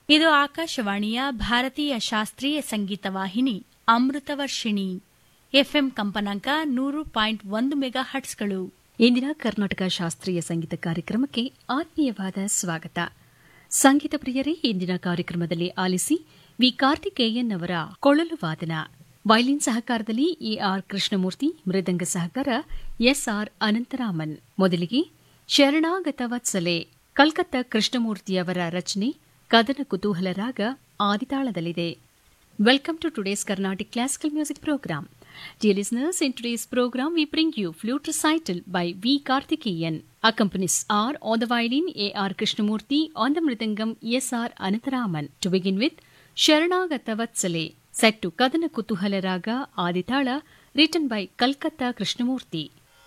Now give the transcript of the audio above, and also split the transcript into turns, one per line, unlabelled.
ಇದು ಆಕಾಶವಾಣಿಯ ಭಾರತೀಯ ಶಾಸ್ತ್ರೀಯ ಸಂಗೀತ ವಾಹಿನಿ ಅಮೃತವರ್ಷಿಣಿ ಎಫ್ಎಂ ಕಂಪನಾಂಕ ನೂರು ಪಾಯಿಂಟ್ ಒಂದು ಮೆಗಾ ಹಟ್ಸ್ಗಳು
ಇಂದಿನ ಕರ್ನಾಟಕ ಶಾಸ್ತ್ರೀಯ ಸಂಗೀತ ಕಾರ್ಯಕ್ರಮಕ್ಕೆ ಆತ್ಮೀಯವಾದ ಸ್ವಾಗತ ಸಂಗೀತ ಪ್ರಿಯರೇ ಇಂದಿನ ಕಾರ್ಯಕ್ರಮದಲ್ಲಿ ಆಲಿಸಿ ವಿ ಕಾರ್ತಿಕೇಯನ್ ಅವರ ಕೊಳಲು ವಾದನ ವೈಲಿನ್ ಸಹಕಾರದಲ್ಲಿ ಎಆರ್ ಕೃಷ್ಣಮೂರ್ತಿ ಮೃದಂಗ ಸಹಕಾರ ಎಸ್ಆರ್ ಅನಂತರಾಮನ್ ಮೊದಲಿಗೆ ಶರಣಾಗತ ವತ್ಸಲೆ ಕಲ್ಕತ್ತಾ ಕೃಷ್ಣಮೂರ್ತಿಯವರ ರಚನೆ ಕದನ ಕುತೂಹಲ ರಾಗ ಆದಿತಾಳದಲ್ಲಿದೆ Welcome to today's Carnatic Classical Music Program. Dear listeners, in today's program we bring you Flute Recital by V. Karthikeyan. Accompanies are on the violin A.R. Krishnamurti, on the mridangam S.R. Anantaraman. To begin with, Sharanagata Vatsale, set to Kadana Kutuhala Raga Aditala, written by Kalkata Krishnamurti.